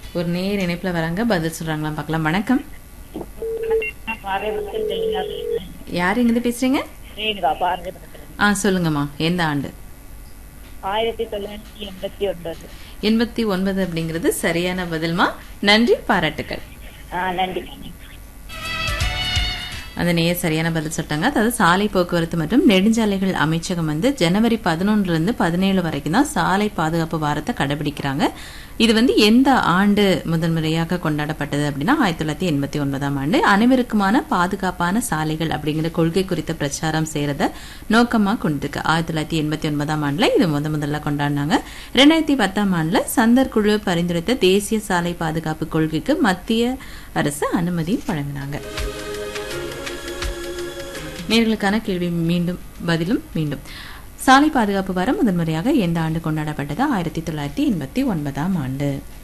ஒரு நேர் இணைப்புல வராங்க பதில் சொல்றாங்களா பார்க்கலாம் வணக்கம் பாறைபுரத்தில் ரேணுகா பேசுறேன். யார் எங்கிருந்து பேசுறீங்க ரேணுகா பாறைபுரத்தில் ஆ சொல்லுங்கம்மா எந்த ஆண்டு ஆயிரத்தி தொள்ளாயிரத்தி எண்பத்தி ஒன்பது எண்பத்தி ஒன்பது அப்படிங்கிறது சரியான பதில்மா நன்றி பாராட்டுக்கள் ஆ நன்றி அந்த நேர் சரியான பதில் சொல்லிட்டாங்க அதாவது சாலை போக்குவரத்து மற்றும் நெடுஞ்சாலைகள் அமைச்சகம் வந்து ஜனவரி பதினொன்றுல இருந்து பதினேழு வரைக்கும் தான் சாலை பாதுகாப்பு வாரத்தை கடைபிடிக்கிறாங்க இது வந்து எந்த ஆண்டு முதன்முறையாக கொண்டாடப்பட்டது அப்படின்னா ஆயிரத்தி தொள்ளாயிரத்தி எண்பத்தி ஒன்பதாம் ஆண்டு அனைவருக்குமான பாதுகாப்பான சாலைகள் அப்படிங்கிற கொள்கை குறித்த பிரச்சாரம் செய்யறத நோக்கமா கொண்டிருக்கு ஆயிரத்தி தொள்ளாயிரத்தி எண்பத்தி ஒன்பதாம் ஆண்டுல இது முத முதல்ல கொண்டாடினாங்க ரெண்டாயிரத்தி பத்தாம் ஆண்டுல சந்தர் குழு பரிந்துரைத்த தேசிய சாலை பாதுகாப்பு கொள்கைக்கு மத்திய அரசு அனுமதி வழங்கினாங்க நேர்களுக்கான கேள்வி மீண்டும் பதிலும் மீண்டும் சாலை பாதுகாப்பு வாரம் முதன்முறையாக எந்த ஆண்டு கொண்டாடப்பட்டது ஆயிரத்தி தொள்ளாயிரத்தி எண்பத்தி ஒன்பதாம் ஆண்டு